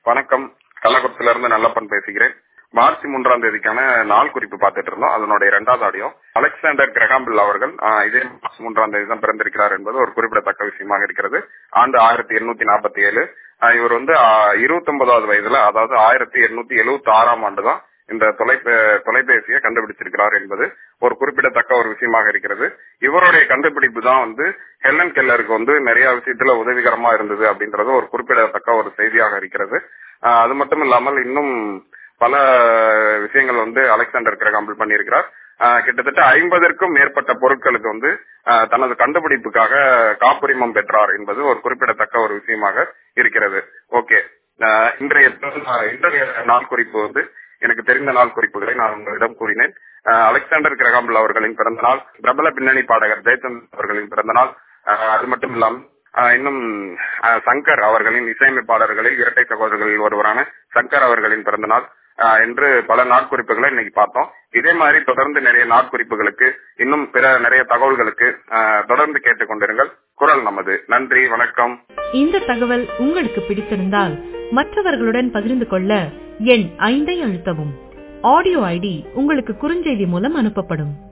வணக்கம் கள்ளக்குறிச்சியில இருந்து நல்லப்பன் பேசுகிறேன் மார்ச் மூன்றாம் தேதிக்கான நாள் குறிப்பு பார்த்துட்டு இருந்தோம் அதனுடைய இரண்டாவது ஆடியோ அலெக்சாண்டர் கிரகாம்பில் அவர்கள் ஆஹ், இதே மார்ச் மூன்றாம் தேதி தான் பிறந்திருக்கிறார் என்பது ஒரு குறிப்பிடத்தக்க விஷயமாக இருக்கிறது ஆண்டு ஆயிரத்தி எண்ணூத்தி நாற்பத்தி ஏழு இவர் வந்து இருபத்தி ஒன்பதாவது வயதுல அதாவது ஆயிரத்தி எண்ணூத்தி எழுபத்தி ஆறாம் ஆண்டு தான் இந்த தொலைபே தொலைபேசியை கண்டுபிடிச்சிருக்கிறார் என்பது ஒரு குறிப்பிடத்தக்க ஒரு விஷயமாக இருக்கிறது இவருடைய கண்டுபிடிப்பு தான் வந்து ஹெலன் கெல்லருக்கு வந்து நிறைய விஷயத்துல உதவிகரமா இருந்தது அப்படின்றது ஒரு குறிப்பிடத்தக்க ஒரு செய்தியாக இருக்கிறது ஆஹ் அது மட்டும் இல்லாமல் இன்னும் பல விஷயங்கள் வந்து அலெக்சாண்டர் கிரகாம்பிள் பண்ணியிருக்கிறார் ஆஹ் கிட்டத்தட்ட ஐம்பதற்கும் மேற்பட்ட பொருட்களுக்கு வந்து ஆஹ் தனது கண்டுபிடிப்புக்காக காப்புரிமம் பெற்றார் என்பது ஒரு குறிப்பிடத்தக்க ஒரு விஷயமாக இருக்கிறது ஓகே இன்றைய இன்றைய நாள் குறிப்பு வந்து எனக்கு தெரிந்த நாள் குறிப்புகளை நான் உங்களிடம் கூறினேன் ஆஹ் அலெக்சாண்டர் கிரகாம்பிள் அவர்களின் பிறந்த நாள் பிரபல பின்னணி பாடகர் ஜெயச்சந்த் அவர்களின் பிறந்த நாள் ஆஹ் அது மட்டும் இல்லாமல் ஆஹ் இன்னும் ஆஹ் சங்கர் அவர்களின் இசையமைப்பாளர்களில் இரட்டை சகோதரர்களில் ஒருவரான சங்கர் அவர்களின் பிறந்த நாள் ஆஹ் என்று பல நாட்குறிப்புகளை இன்னைக்கு பார்த்தோம் இதே மாதிரி தொடர்ந்து நிறைய நாட்குறிப்புகளுக்கு இன்னும் பிற நிறைய தகவல்களுக்கு ஆஹ் தொடர்ந்து கேட்டுக்கொண்டிருங்கள் குரல் நமது நன்றி வணக்கம் இந்த தகவல் உங்களுக்கு பிடித்திருந்தால் மற்றவர்களுடன் பகிர்ந்து கொள்ள எண் ஐந்தை அழுத்தவும் ஆடியோ ஐடி உங்களுக்கு குறுஞ்செய்தி மூலம் அனுப்பப்படும்